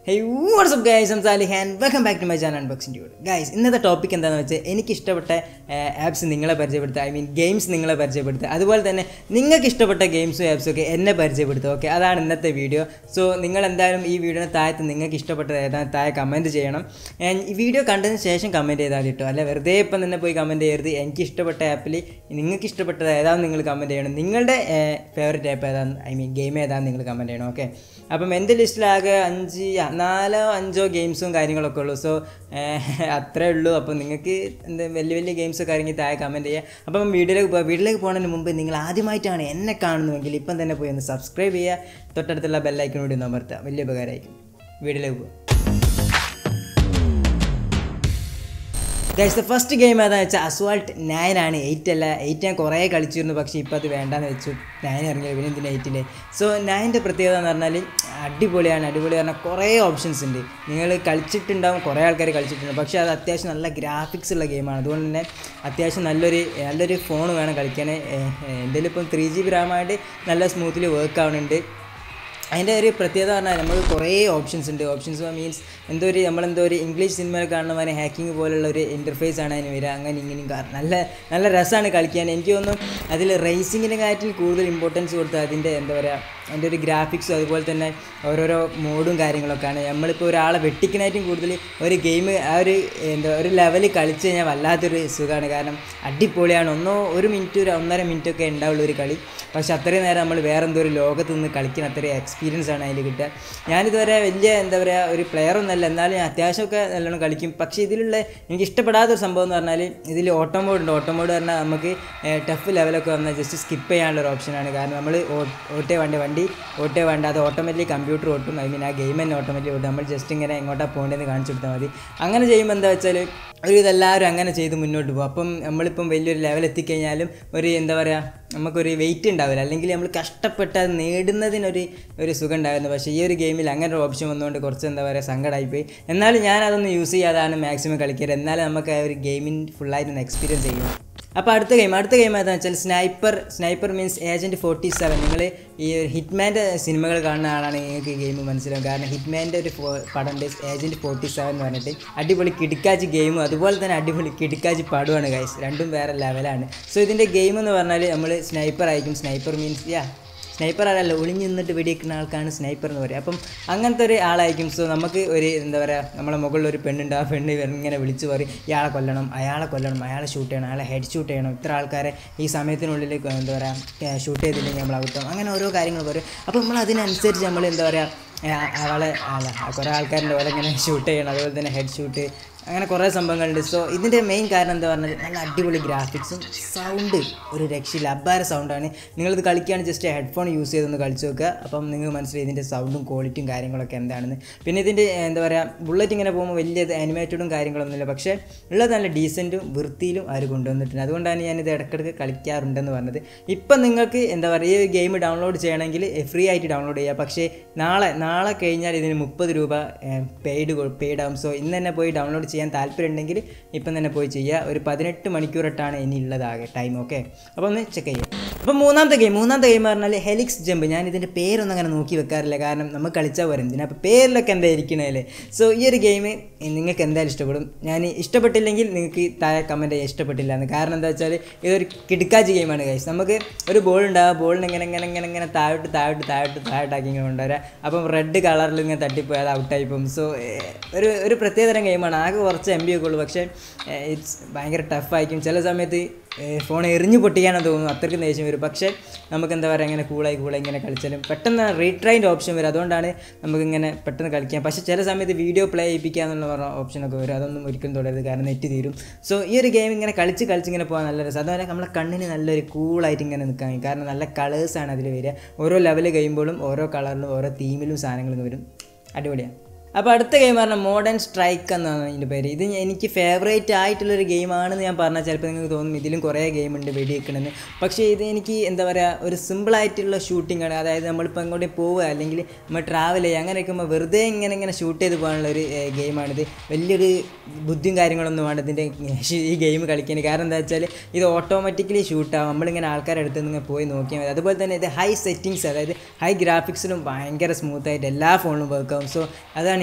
Hey whatsapp guys സം Salih and welcome back to my channel unboxing dude guys ഇന്നത്തെ topic എന്താണെന്ന് വെച്ചാൽ എനിക്ക് ഇഷ്ടപ്പെട്ട ആപ്സ് നിങ്ങളെ പരിചയപ്പെടുത്തുക ഐ മീൻ ഗെയിംസ് നിങ്ങളെ പരിചയപ്പെടുത്തുക അതുപോലെ തന്നെ നിങ്ങൾക്ക് ഇഷ്ടപ്പെട്ട ഗെയിംസും ആപ്സും ഒക്കെ എന്നെ പരിചയപ്പെടുത്തുക ഓക്കെ അതാണ് ഇന്നത്തെ വീഡിയോ സോ നിങ്ങൾ എന്തായാലും ഈ വീഡിയോയുടെ താഴത്ത് നിങ്ങൾക്ക് ഇഷ്ടപ്പെട്ടത് ഏതാണ് താഴെ കമൻറ്റ് ചെയ്യണം And ഈ വീഡിയോ കണ്ടതിന് ശേഷം കമൻറ്റ് ചെയ്താൽ കേട്ടോ അല്ല വെറുതെ ഇപ്പം തന്നെ പോയി കമൻറ്റ് ചെയ്യരുത് എനിക്ക് ഇഷ്ടപ്പെട്ട ആപ്പിൽ നിങ്ങൾക്ക് ഇഷ്ടപ്പെട്ടത് ഏതാണെന്ന് നിങ്ങൾ കമൻറ്റ് ചെയ്യണം നിങ്ങളുടെ ഫേവറേറ്റ് ആപ്പ് ഏതാണ് ഐ മീൻ ഗെയിം ഏതാണെന്ന് നിങ്ങൾ കമൻറ്റ് ചെയ്യണം ഓക്കെ അപ്പം എൻ്റെ ലിസ്റ്റിലാകെ അഞ്ച് ആ, നാലോ അഞ്ചോ ഗെയിംസും കാര്യങ്ങളൊക്കെ ഉള്ളൂ സോ അത്രേ ഉള്ളൂ അപ്പോൾ നിങ്ങൾക്ക് എന്ത് വലിയ വലിയ ഗെയിംസ് ഒക്കെ ഇറങ്ങി താഴെ കമൻറ്റ് ചെയ്യുക അപ്പം വീഡിയോയിലേക്ക് പോകാം വീഡിയോയിലേക്ക് പോകുന്നതിന് മുമ്പ് നിങ്ങൾ ആദ്യമായിട്ടാണ് എന്നെ കാണുന്നതെങ്കിൽ ഇപ്പം തന്നെ പോയി ഒന്ന് സബ്സ്ക്രൈബ് ചെയ്യുക തൊട്ടടുത്തുള്ള ബെല്ലൈക്കൺ കൂടി ഒന്ന് അമർത്തുക വലിയ ഉപകാരമായിരിക്കും വീഡിയോയിലേക്ക് പോകാം ഗൈസ് ദ ഫസ്റ്റ് ഗെയിം ഏതാണെന്ന് വെച്ചാൽ അസ്വാൾട്ട് നയൻ ആണ് എയ്റ്റ് അല്ല എയ്റ്റ് ഞാൻ കുറേ കളിച്ചിരുന്നു പക്ഷേ ഇപ്പോൾ അത് വേണ്ടാന്ന് വെച്ചു നയൻ ഇറങ്ങിയത് പിന്നെ എന്തിനാ എയ്റ്റിലെ സോ നയൻ്റെ പ്രത്യേകത എന്ന് പറഞ്ഞാൽ അടിപൊളിയാണ് അടിപൊളി പറഞ്ഞാൽ കുറേ ഓപ്ഷൻസ് ഉണ്ട് നിങ്ങൾ കളിച്ചിട്ടുണ്ടാവും കുറേ ആൾക്കാർ കളിച്ചിട്ടുണ്ട് പക്ഷേ അത് അത്യാവശ്യം നല്ല ഗ്രാഫിക്സ് ഉള്ള ഗെയിമാണ് അതുകൊണ്ട് തന്നെ അത്യാവശ്യം നല്ലൊരു നല്ലൊരു ഫോൺ വേണം കളിക്കാൻ എൻ്റെ ഇപ്പം ത്രീ ജി ബി റാമായിട്ട് നല്ല സ്മൂത്തിൽ വർക്ക് ആവുന്നുണ്ട് അതിൻ്റെ ഒരു പ്രത്യേകത പറഞ്ഞാൽ നമ്മൾ കുറേ ഓപ്ഷൻസ് ഉണ്ട് ഓപ്ഷൻസ് മീൻസ് എന്തോ ഒരു നമ്മളെന്തോ ഒരു ഇംഗ്ലീഷ് സിനിമയിൽ കാണുന്ന പോലെ ഹാക്കിംഗ് പോലുള്ള ഒരു ഇൻ്റർഫേസ് ആണ് അതിന് വരിക അങ്ങനെ ഇങ്ങനെയും കാരണം നല്ല നല്ല രസമാണ് കളിക്കാൻ എനിക്ക് തോന്നുന്നു അതിൽ റേസിങ്ങിൻ്റെ കാര്യത്തിൽ കൂടുതൽ ഇമ്പോർട്ടൻസ് കൊടുത്ത് അതിൻ്റെ എന്താ പറയുക അതിൻ്റെ ഒരു ഗ്രാഫിക്സും അതുപോലെ തന്നെ ഓരോരോ മോഡും കാര്യങ്ങളൊക്കെയാണ് നമ്മളിപ്പോൾ ഒരാളെ വെട്ടിക്കണായിട്ടും കൂടുതൽ ഒരു ഗെയിം ആ ഒരു എന്താ ഒരു ലെവൽ കളിച്ച് കഴിഞ്ഞാൽ വല്ലാത്തൊരു സുഖമാണ് കാരണം അടിപൊളിയാണ് ഒന്നോ ഒരു മിനിറ്റ് ഒരു ഒന്നര മിനിറ്റ് ഒക്കെ ഉണ്ടാവുള്ള ഒരു കളി പക്ഷെ അത്രയും നേരം നമ്മൾ വേറെ എന്തോ ഒരു ലോകത്ത് നിന്ന് കളിക്കുന്ന അത്രയും എക്സ്പീരിയൻസ് ആണ് അതിൽ കിട്ടുക ഞാനിതുവരെ വലിയ എന്താ പറയുക ഒരു പ്ലെയർ ഒന്നല്ല എന്നാലും ഞാൻ അത്യാവശ്യമൊക്കെ നല്ലോണം കളിക്കും പക്ഷേ ഇതിലുള്ള എനിക്ക് ഇഷ്ടപ്പെടാത്ത ഒരു സംഭവം എന്ന് പറഞ്ഞാൽ ഇതിൽ ഓട്ടോ മോഡ് ഉണ്ട് ഓട്ടോ മോഡ് പറഞ്ഞാൽ നമുക്ക് ടഫ് ലെവലൊക്കെ വന്നാൽ ജസ്റ്റ് സ്കിപ്പ് ചെയ്യാനുള്ള ഒരു ഓപ്ഷനാണ് കാരണം നമ്മൾ ഓട്ടേ വേണ്ട വണ്ടി ഓട്ടേ വേണ്ട അത് ഓട്ടോമാറ്റിക്കലി കമ്പ്യൂട്ടർ ഓട്ടും ഐ മീൻ ആ ഗെയിം തന്നെ ഓട്ടോമാറ്റിക്കലി ഓട്ടും നമ്മൾ ജസ്റ്റ് ഇങ്ങനെ എങ്ങോട്ടാണ് പോകേണ്ടതെന്ന് കാണിച്ചു കൊടുത്താൽ മതി അങ്ങനെ ചെയ്യുമ്പോൾ എന്താ വെച്ചാൽ ഒരു ഇതെല്ലാവരും അങ്ങനെ ചെയ്ത് മുന്നോട്ട് പോകും അപ്പം നമ്മളിപ്പം വലിയൊരു ലെവൽ എത്തിക്കഴിഞ്ഞാലും ഒരു എന്താ പറയുക നമുക്കൊരു വെയിറ്റ് ഉണ്ടാവില്ല അല്ലെങ്കിൽ നമ്മൾ കഷ്ടപ്പെട്ട് അത് നേടുന്നതിനൊരു ഒരു സുഖം ഉണ്ടായിരുന്നു പക്ഷേ ഈ ഒരു ഗെയിമിൽ അങ്ങനെ ഒരു ഓപ്ഷൻ വന്നുകൊണ്ട് കുറച്ച് എന്താ പറയുക സങ്കടമായിപ്പോയി എന്നാലും ഞാൻ അതൊന്നും യൂസ് ചെയ്യാതാണ് മാക്സിമം കളിക്കാറ് എന്നാലും നമുക്ക് ആ ഒരു ഗെയിമിൻ ഫുള്ളായിട്ടൊന്ന് എക്സ്പീരിയൻസ് ചെയ്യും അപ്പോൾ അടുത്ത ഗെയിം അടുത്ത ഗെയിം ഏതാണെന്ന് വെച്ചാൽ sniper sniper means agent forty seven നിങ്ങൾ ഈ ഒരു ഹിറ്റ്മാൻ്റെ സിനിമകൾ കാണുന്ന ആളാണ് നിങ്ങൾക്ക് ഈ ഗെയിം മനസ്സിലാവും കാരണം ഹിറ്റ്മാൻ്റെ ഒരു ഫോ- പടമുണ്ട് ഏജൻറ്റ് ഫോർട്ടി സെവൻ എന്ന് പറഞ്ഞിട്ട് അടിപൊളി കിടുക്കാച്ചി ഗെയിമും അതുപോലെ തന്നെ അടിപൊളി കിടുക്കാച്ചി പടമാണ് ഗൈസ് രണ്ടും വേറെ ലെവലാണ് സോ ഇതിൻ്റെ ഗെയിം എന്ന് പറഞ്ഞാൽ നമ്മൾ സ്നൈപ്പർ ആയിരിക്കും സ്നൈപ്പർ മീൻസ് യാ സ്നൈപ്പർ ആളല്ല ഒളിഞ്ഞു നിന്നിട്ട് വെടിവെക്കുന്ന ആൾക്കാണ് സ്നൈപ്പർ എന്ന് പറയുക അപ്പം അങ്ങനത്തെ ഒരു ആളായിരിക്കും സോ നമുക്ക് ഒരു എന്താ പറയുക നമ്മളെ മുകളിൽ ഒരു പെണ്ണുണ്ട് ആ പെണ്ണ് ഇങ്ങനെ വിളിച്ച് പറയും ഇയാളെ കൊല്ലണം അയാളെ കൊല്ലണം അയാളെ ഷൂട്ട് ചെയ്യണം അയാളെ ഹെഡ് ഷൂട്ട് ചെയ്യണം ഇത്ര ആൾക്കാരെ ഈ സമയത്തിനുള്ളിൽ എന്താ പറയുക ഷൂട്ട് ചെയ്തില്ലെങ്കിൽ നമ്മൾ ഔട്ടാവും അങ്ങനെ ഓരോ കാര്യങ്ങൾ പറയും അപ്പോൾ നമ്മൾ അതിനനുസരിച്ച് നമ്മൾ എന്താ പറയുക അവളെ അല്ല കുറേ ആൾക്കാരുടെ പോലെ ഇങ്ങനെ ഷൂട്ട് ചെയ്യണം അതുപോലെ തന്നെ ഹെഡ് ഷൂട്ട് അങ്ങനെ കുറേ സംഭവങ്ങളുണ്ട് സോ ഇതിൻ്റെ മെയിൻ കാരണം എന്താ പറഞ്ഞാൽ നല്ല അടിപൊളി ഗ്രാഫിക്സും സൗണ്ട് ഒരു രക്ഷയില്ല അബ്ബാര സൗണ്ടാണ് നിങ്ങളിത് കളിക്കുകയാണ് ജസ്റ്റ് ഹെഡ്ഫോൺ യൂസ് ചെയ്തൊന്ന് കളിച്ച് നോക്കുക അപ്പം നിങ്ങൾക്ക് മനസ്സിലായി ഇതിൻ്റെ സൗണ്ടും ക്വാളിറ്റിയും കാര്യങ്ങളൊക്കെ എന്താണെന്ന് പിന്നെ ഇതിൻ്റെ എന്താ പറയുക ബുള്ളറ്റ് ഇങ്ങനെ പോകുമ്പോൾ വലിയ ആനിമേറ്റഡും കാര്യങ്ങളൊന്നുമില്ല പക്ഷേ ഉള്ളത് നല്ല ഡീസൻറ്റും വൃത്തിയിലും അവർ കൊണ്ടുവന്നിട്ടുണ്ട് അതുകൊണ്ടാണ് ഞാനിത് ഇടയ്ക്കിടയ്ക്ക് കളിക്കാറുണ്ടെന്ന് പറഞ്ഞത് ഇപ്പം നിങ്ങൾക്ക് എന്താ പറയുക ഈ ഗെയിം ഡൗൺലോഡ് ചെയ്യണമെങ്കിൽ ഫ്രീ ആയിട്ട് ഡൗൺലോഡ് ചെയ്യുക പക്ഷേ നാളെ നാളെ കഴിഞ്ഞാൽ ഇതിന് മുപ്പത് രൂപ പെയ്ഡ് പെയ്ഡ് ആവും സോ ഇന്ന് തന്നെ പോയി ഡൗൺലോഡ് ചെയ്യാൻ താല്പര്യം ഉണ്ടെങ്കിൽ ഇപ്പം തന്നെ പോയി ചെയ്യുക ഒരു പതിനെട്ട് മണിക്കൂറിട്ടാണ് ഇനി ഉള്ളതാകെ ടൈം ഓക്കെ അപ്പോൾ ഒന്ന് ചെക്ക് ചെയ്യാം അപ്പോൾ മൂന്നാമത്തെ ഗെയിം മൂന്നാമത്തെ ഗെയിം പറഞ്ഞാൽ ഹെലിക്സ് ജമ്പ് ഞാൻ ഇതിൻ്റെ പേരൊന്നും അങ്ങനെ നോക്കി വെക്കാറില്ല കാരണം നമുക്ക് കളിച്ചാൽ പോരാ എന്തിനാ അപ്പോൾ പേരിലൊക്കെ എന്താ ഇരിക്കണേലേ സോ ഈ ഒരു ഗെയിം നിങ്ങൾക്ക് എന്തായാലും ഇഷ്ടപ്പെടും ഞാൻ ഇഷ്ടപ്പെട്ടില്ലെങ്കിൽ നിങ്ങൾക്ക് താഴെ കമൻറ്റ് ചെയ്യാൻ ഇഷ്ടപ്പെട്ടില്ല എന്ന് കാരണം എന്താ വെച്ചാൽ ഇതൊരു കിടുക്കാച്ചി ഗെയിമാണ് ഗൈസ് നമുക്ക് ഒരു ബോൾ ഉണ്ടാവുക ബോളിന് ഇങ്ങനെ ഇങ്ങനെ ഇങ്ങനെ ഇങ്ങനെ താഴോട്ട് താഴോട്ട് താഴോട്ട് താഴോട്ടാക്കി ഇങ്ങനെ കൊണ്ടുവരാം അപ്പം റെഡ് കളറിൽ ഇങ്ങനെ തട്ടിപ്പോയി അത് ഔട്ടായി പോകും സോ ഒരു ഒരു പ്രത്യേകതരം ഗെയിമാണ് ആകെ കുറച്ച് എം ബി ഒക്കെ ഉള്ളൂ പക്ഷേ ഇറ്റ്സ് ഭയങ്കര ടഫായിരിക്കും ചില സമയത്ത് ഫോൺ എറിഞ്ഞു പൊട്ടിക്കാനെന്ന് തോന്നുന്നു അത്രയ്ക്ക് ദേഷ്യം വരും പക്ഷേ നമുക്ക് എന്താ പറയുക ഇങ്ങനെ കൂളായി കൂളായി ഇങ്ങനെ കളിച്ചാലും പെട്ടെന്ന് റീട്രൈൻ്റെ ഓപ്ഷൻ വരും അതുകൊണ്ടാണ് നമുക്കിങ്ങനെ പെട്ടെന്ന് കളിക്കാം പക്ഷേ ചില സമയത്ത് വീഡിയോ പ്ലേ ചെയ്യിപ്പിക്കുക എന്നുള്ള പറഞ്ഞ ഓപ്ഷനൊക്കെ വരും അതൊന്നും ഒരിക്കലും തുടരുത് കാരണം നെറ്റ് തീരും സോ ഈ ഒരു ഗെയിം ഇങ്ങനെ കളിച്ച് കളിച്ച് ഇങ്ങനെ പോകാൻ നല്ല രസം അതുപോലെ നമ്മളെ കണ്ണിന് നല്ലൊരു കൂളായിട്ട് ഇങ്ങനെ നിൽക്കാൻ കഴിയും കാരണം നല്ല കളേഴ്സാണ് അതിൽ വരിക ഓരോ ലെവൽ കഴിയുമ്പോഴും ഓരോ കളറിലും ഓരോ തീമിലും സാധനങ്ങളും വരും അടിപൊളിയാണ് അപ്പോൾ അടുത്ത ഗെയിം പറഞ്ഞാൽ മോഡേൺ സ്ട്രൈക്ക് എന്നാണ് ഇതിൻ്റെ പേര് ഇത് എനിക്ക് ഫേവറേറ്റ് ആയിട്ടുള്ളൊരു ഗെയിമാണെന്ന് ഞാൻ പറഞ്ഞാൽ ചിലപ്പോൾ നിങ്ങൾക്ക് തോന്നും ഇതിലും കുറേ ഗെയിം ഉണ്ട് വെടിവെക്കണമെന്ന് പക്ഷേ ഇത് എനിക്ക് എന്താ പറയുക ഒരു സിമ്പിളായിട്ടുള്ള ഷൂട്ടിംഗ് ആണ് അതായത് നമ്മളിപ്പോൾ എങ്ങോട്ടും പോവുക അല്ലെങ്കിൽ നമ്മൾ ട്രാവൽ ചെയ്യുക അങ്ങനെ ഇരിക്കുമ്പോൾ വെറുതെ ഇങ്ങനെ ഇങ്ങനെ ഷൂട്ട് ചെയ്ത് പോകാനുള്ള ഒരു ഗെയിമാണിത് വലിയൊരു ബുദ്ധിയും കാര്യങ്ങളൊന്നും വേണ്ട ഇതിൻ്റെ ഈ ഗെയിം കളിക്കാൻ കാരണം എന്താ വെച്ചാൽ ഇത് ഓട്ടോമാറ്റിക്കലി ഷൂട്ടാവും നമ്മളിങ്ങനെ ആൾക്കാരുടെ അടുത്ത് നിന്ന് പോയി നോക്കിയാൽ മതി അതുപോലെ തന്നെ ഇത് ഹൈ സെറ്റിങ്സ് അതായത് ഹൈ ഗ്രാഫിക്സിലും ഭയങ്കര സ്മൂത്തായിട്ട് എല്ലാ ഫോണിലും വർക്ക് ആവും സോ അതാണ്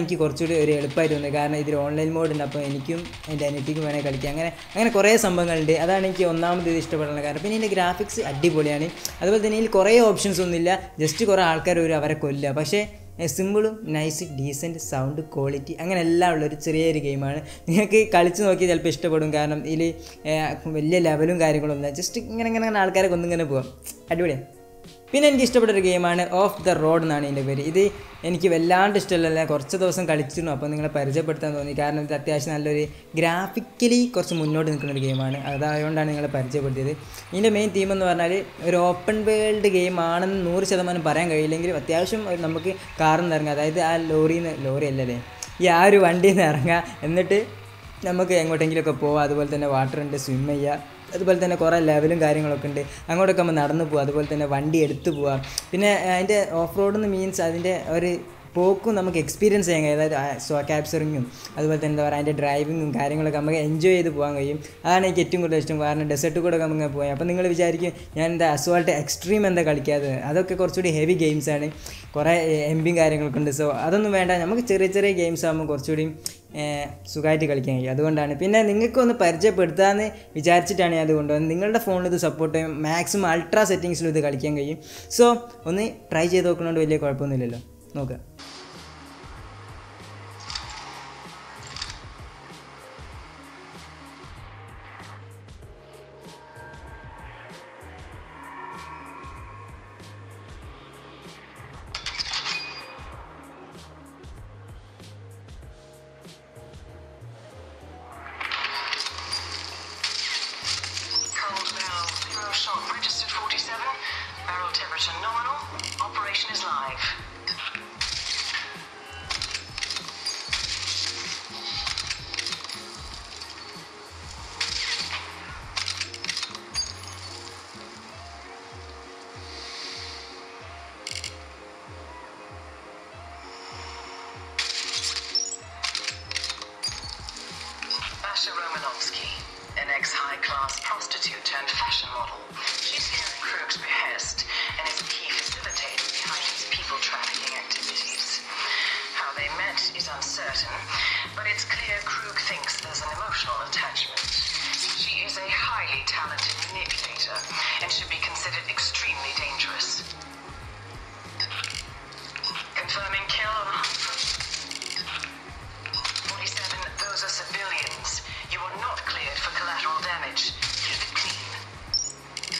എനിക്ക് കുറച്ചുകൂടി ഒരു എളുപ്പമായിട്ട് തോന്നുന്നത് കാരണം ഇതിൽ ഓൺലൈൻ മോഡ് ഉണ്ട് അപ്പോൾ എനിക്കും എൻ്റെ അനിയത്തിക്കും വേണേൽ കളിക്കാം അങ്ങനെ അങ്ങനെ കുറേ സംഭവങ്ങളുണ്ട് അതാണ് എനിക്ക് ഒന്നാമത് ഇത് ഇഷ്ടപ്പെടാനുള്ള കാരണം പിന്നെ ഇതിൻ്റെ ഗ്രാഫിക്സ് അടിപൊളിയാണ് അതുപോലെ തന്നെ ഇതിൽ കുറേ ഓപ്ഷൻസ് ഒന്നുമില്ല ജസ്റ്റ് കുറേ ആൾക്കാർ ഒരു അവരെ കൊല്ലുക പക്ഷേ സിമ്പിളും നൈസ് ഡീസൻറ്റ് സൗണ്ട് ക്വാളിറ്റി അങ്ങനെ എല്ലാം ഉള്ള ഒരു ചെറിയൊരു ഗെയിമാണ് നിങ്ങൾക്ക് കളിച്ച് നോക്കി ചിലപ്പോൾ ഇഷ്ടപ്പെടും കാരണം ഇതിൽ വലിയ ലെവലും കാര്യങ്ങളൊന്നും ജസ്റ്റ് ഇങ്ങനെ ഇങ്ങനെ ഇങ്ങനെ ആൾക്കാരെ കൊന്നിങ്ങനെ പോകാം അടിപൊളിയാണ് പിന്നെ എനിക്ക് ഇഷ്ടപ്പെട്ട ഒരു ഗെയിമാണ് ഓഫ് ദ റോഡ് എന്നാണ് ഇതിൻ്റെ പേര് ഇത് എനിക്ക് വല്ലാണ്ട് ഇഷ്ടമല്ല കുറച്ച് ദിവസം കളിച്ചിരുന്നു അപ്പോൾ നിങ്ങളെ പരിചയപ്പെടുത്താൻ തോന്നി കാരണം ഇത് അത്യാവശ്യം നല്ലൊരു ഗ്രാഫിക്കലി കുറച്ച് മുന്നോട്ട് നിൽക്കുന്ന ഒരു ഗെയിമാണ് അതുകൊണ്ടാണ് നിങ്ങളെ പരിചയപ്പെടുത്തിയത് ഇതിൻ്റെ മെയിൻ തീം എന്ന് പറഞ്ഞാൽ ഒരു ഓപ്പൺ വേൾഡ് ഗെയിം ആണെന്ന് നൂറ് ശതമാനം പറയാൻ കഴിയില്ലെങ്കിലും അത്യാവശ്യം ഒരു നമുക്ക് കാറിൽ നിന്ന് ഇറങ്ങാം അതായത് ആ ലോറിയിൽ നിന്ന് ലോറി അല്ലല്ലേ ഈ ആ ഒരു വണ്ടിയിൽ നിന്ന് ഇറങ്ങാം എന്നിട്ട് നമുക്ക് എങ്ങോട്ടെങ്കിലുമൊക്കെ പോവാം അതുപോലെ തന്നെ വാട്ടർ ഉണ്ട് സ്വിം ചെയ്യുക അതുപോലെ തന്നെ കുറേ ലെവലും കാര്യങ്ങളൊക്കെ ഉണ്ട് അങ്ങോട്ടൊക്കെ നമ്മൾ നടന്നു പോവുക അതുപോലെ തന്നെ വണ്ടി എടുത്തു പോവുക പിന്നെ അതിൻ്റെ ഓഫ് റോഡ് എന്ന് മീൻസ് അതിൻ്റെ ഒരു പോക്കും നമുക്ക് എക്സ്പീരിയൻസ് ചെയ്യാൻ കഴിയും അതായത് സോ ക്യാപ്ചറിങ്ങും അതുപോലെ തന്നെ എന്താ പറയുക അതിൻ്റെ ഡ്രൈവിങ്ങും കാര്യങ്ങളൊക്കെ നമുക്ക് എൻജോയ് ചെയ്ത് പോകാൻ കഴിയും അതാണ് എനിക്ക് ഏറ്റവും കൂടുതൽ ഇഷ്ടം കാരണം ഡെസേർട്ട് കൂടെ നമുക്ക് പോയി അപ്പോൾ നിങ്ങൾ വിചാരിക്കും ഞാൻ എന്താ അസുവാൾട്ട് എക്സ്ട്രീം എന്താ കളിക്കാത്തത് അതൊക്കെ കുറച്ചുകൂടി ഹെവി ഗെയിംസാണ് കുറേ എം ബിയും കാര്യങ്ങളൊക്കെ ഉണ്ട് സോ അതൊന്നും വേണ്ട നമുക്ക് ചെറിയ ചെറിയ ഗെയിംസ് ആകുമ്പോൾ കുറച്ചുകൂടി സുഖമായിട്ട് കളിക്കാൻ കഴിയും അതുകൊണ്ടാണ് പിന്നെ നിങ്ങൾക്കൊന്ന് പരിചയപ്പെടുത്താമെന്ന് വിചാരിച്ചിട്ടാണ് ഞാൻ അത് കൊണ്ടുവന്നത് നിങ്ങളുടെ ഫോണിൽ ഇത് സപ്പോർട്ട് ചെയ്യും മാക്സിമം അൾട്രാ സെറ്റിങ്സിലും ഇത് കളിക്കാൻ കഴിയും സോ ഒന്ന് ട്രൈ ചെയ്ത് നോക്കുന്നതുകൊണ്ട് വലിയ കുഴപ്പമൊന്നുമില്ലല്ലോ നോക്കുക Cold barrel, zero shot registered 47. Barrel temperature nominal. Operation is live. Basha Romanovsky, an ex-high class prostitute turned fashion model. She's here at Krug's behest and is a key facilitator behind his people trafficking activities. How they met is uncertain, but it's clear Krug thinks there's an emotional attachment. She is a highly talented manipulator and should be considered extremely dangerous. Confirming kill on 47, those are civilians. You are not cleared for collateral damage. Keep it clean.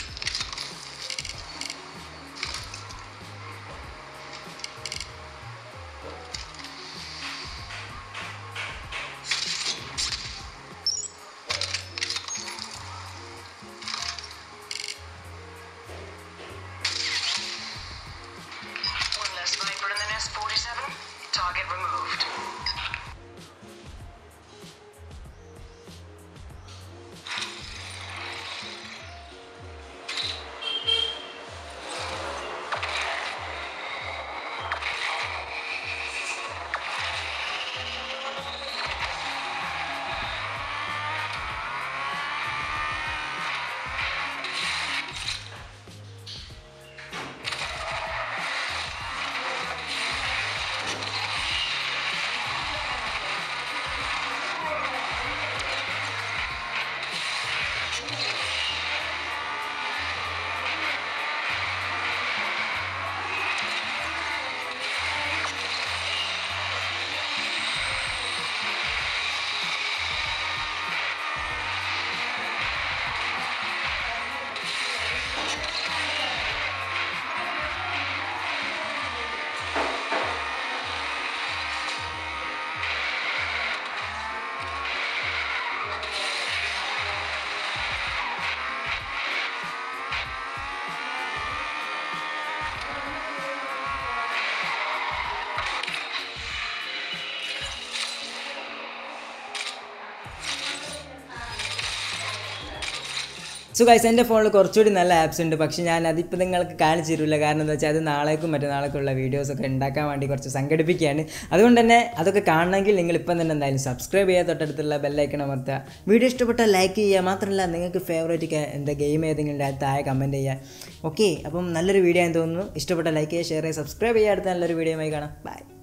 One less Viper in the nest, 47. Target removed. So guys എൻ്റെ ഫോണിൽ കുറച്ചുകൂടി നല്ല apps ഉണ്ട് പക്ഷേ ഞാൻ അതിപ്പോൾ നിങ്ങൾക്ക് കാണിച്ചു തരില്ല കാരണം എന്താ വെച്ചാൽ അത് നാളേക്കും മറ്റന്നാളേക്കുള്ള വീഡിയോസൊക്കെ ഉണ്ടാക്കാൻ വേണ്ടി കുറച്ച് സംഘടിപ്പിക്കുകയാണ് അതുകൊണ്ട് തന്നെ അതൊക്കെ കാണണമെങ്കിൽ നിങ്ങൾ ഇപ്പം തന്നെ എന്തായാലും സബ്സ്ക്രൈബ് ചെയ്യുക തൊട്ടടുത്തുള്ള ബെല്ലൈക്കൺ അമർത്തുക വീഡിയോ ഇഷ്ടപ്പെട്ടാൽ ലൈക്ക് ചെയ്യുക മാത്രമല്ല നിങ്ങൾക്ക് ഫേവറേറ്റ് എന്താ ഗെയിം ഏതെങ്കിലും അത് താഴെ കമൻറ്റ് ചെയ്യുക ഓക്കെ അപ്പം നല്ലൊരു വീഡിയോ ആണെന്ന് തോന്നുന്നു ഇഷ്ടപ്പെട്ട ലൈക്ക് ചെയ്യുക ഷെയർ ചെയ്യുക സബ്സ്ക്രൈബ് ചെയ്യുക അടുത്ത നല്ലൊരു വീഡിയോയുമായി കാണാം ബൈ